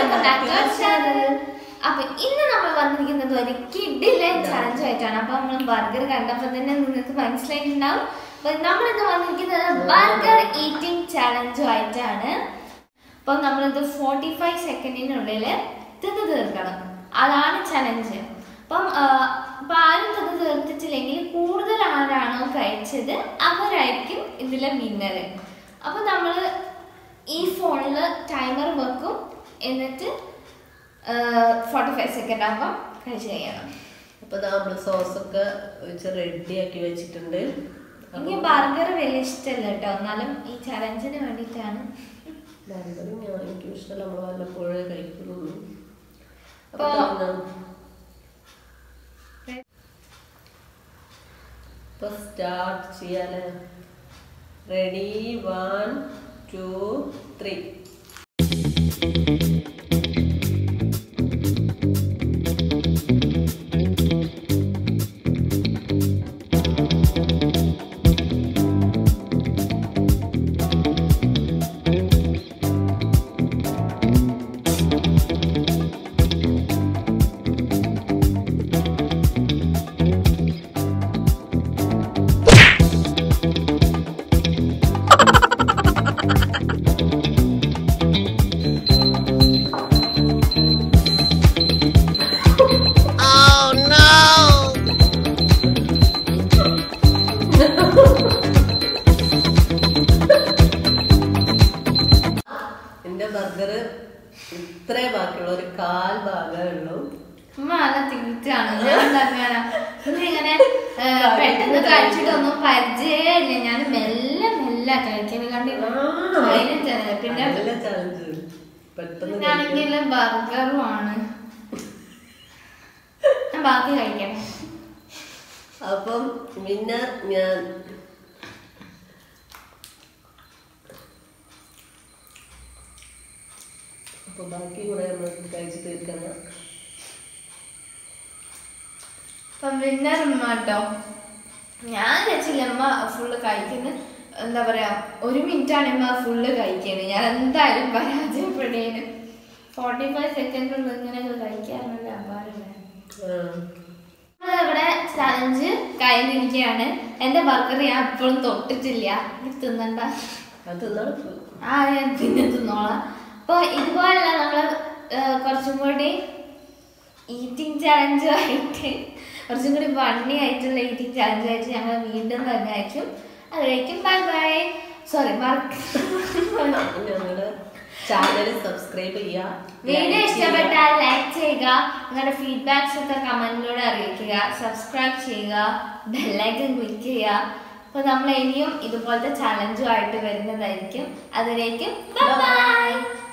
Welcome back to our channel അപ്പൊ ഇന്ന് നമ്മൾ വന്നിരിക്കുന്നത് ഒരു കിഡിലെ ചലഞ്ച് ആയിട്ടാണ് അപ്പൊ നമ്മൾ ബർഗർ കണ്ടപ്പോൾ തന്നെ നിങ്ങൾക്ക് മനസ്സിലായിട്ടുണ്ടാവും അപ്പൊ നമ്മൾ ഇന്ന് വന്നിരിക്കുന്നത് ബർഗർ ഈറ്റിംഗ് ചലഞ്ചും ആയിട്ടാണ് അപ്പൊ നമ്മളിത് ഫോർട്ടി ഫൈവ് സെക്കൻഡിനുള്ളിൽ തിന്ന് തീർക്കണം അതാണ് ചലഞ്ച് അപ്പം ആ, അപ്പൊ ആരും തിന്ന് തീർത്തിട്ടില്ലെങ്കിൽ കൂടുതൽ ആരാണോ കഴിച്ചത് അവരായിരിക്കും ഇതിലെ വിന്നർ അപ്പൊ നമ്മൾ ഈ ഫോണിൽ ടൈമർ വെക്കും എന്നിട്ട് ഫോർട്ടി ഫൈവ് സെക്കൻഡ് ആകുമ്പോൾ കഴിച്ച് കഴിയണം അപ്പൊ ദാ നമ്മള് സോസൊക്കെ വെച്ച് റെഡിയാക്കി വെച്ചിട്ടുണ്ട് എനിക്ക് ബർഗർ വലിയ ഇഷ്ടമല്ല കേട്ടോ എന്നാലും ഈ ചലഞ്ചിന് വേണ്ടിയിട്ടാണ് ബർഗർ ഞാൻ എനിക്ക് ഇഷ്ടമല്ല നമ്മൾ വല്ലപ്പോഴേ കഴിക്കുള്ളൂ അപ്പൊ അപ്പൊ- തുടങ്ങാം. അപ്പൊ സ്റ്റാർട്ട് ചെയ്യാലേ റെഡി വൺ ടു ത്രീ എന്റെ ബർഗർ ഇത്രേ ബാക്കിയുള്ള ഒരു കാൽ ഭാഗമേ ഉള്ളൂ ഉമ്മ നല്ല തീറ്റാണ് ഞാൻ എന്താക്കാനാ ഇങ്ങനെ പെട്ടെന്ന് കഴിച്ചിട്ടൊന്നും പരിചയമില്ല ഞാൻ മെല്ലെ മെല്ലെ കഴിക്കുന്നത് കണ്ടില്ല പിന്നെ നല്ല ചലഞ്ച് പെട്ടെന്ന് പിന്നെ ആണെങ്കിൽ ബർഗറും ആണ് ഞാൻ ബാക്കി കഴിക്കണം അപ്പം വിന്നർ ഞാൻ അപ്പൊ ബാക്കി കൂടെ നമ്മൾ കഴിച്ച് തീർക്കണം അപ്പം വിന്നർ ഉമ്മ കേട്ടോ ഞാൻ വെച്ചില്ല അമ്മ ഫുള്ള് കഴിക്കുന്നത് എന്താ പറയാ ഒരു മിനിറ്റാണ് അമ്മ ഫുള്ള് കഴിക്കുന്നത് ഞാൻ എന്തായാലും പരാജയപ്പെടുകയാണ് ഫോർട്ടി ഫൈവ് സെക്കൻഡിനുള്ളിൽ ഇങ്ങനെയൊക്കെ കഴിക്കാറുണ്ട് അപാരല്ലേ ഇവിടെ ചലഞ്ച് കഴിഞ്ഞിരിക്കുകയാണ് എന്റെ ബർഗർ ഞാൻ ഇപ്പോഴും തൊട്ടിട്ടില്ല എനിക്ക് തിന്നണ്ട അത് തിന്നാണ് ആ ഞാൻ പിന്നെ തിന്നോളാം അപ്പോൾ ഇതുപോലുള്ള നമ്മൾ കുറച്ചും കൂടി ഈറ്റിംഗ് ചലഞ്ചുമായിട്ട് കുറച്ചും കൂടി ഫണ്ണി ആയിട്ടുള്ള ഈറ്റിംഗ് ചലഞ്ചുമായിട്ട് ഞങ്ങൾ വീണ്ടും വരുന്നതായിരിക്കും അതുവരേക്കും ബൈ ബൈ സോറി മറക്ക ഞങ്ങളുടെ ചാനൽ സബ്സ്ക്രൈബ് ചെയ്യുക വീഡിയോ like ചെയ്യുക. ഇഷ്ടപ്പെട്ടാൽ ലൈക്ക് ചെയ്യുക നിങ്ങളുടെ ഫീഡ്ബാക്സ് ഒക്കെ കമന്റിലൂടെ അറിയിക്കുക സബ്സ്ക്രൈബ് ചെയ്യുക ബെല്ലൈക്കൻ ക്ലിക്ക് ചെയ്യുക അപ്പോൾ നമ്മൾ ഇനിയും ഇതുപോലത്തെ ചലഞ്ചുമായിട്ട് വരുന്നതായിരിക്കും അതിലേക്കും ബൈ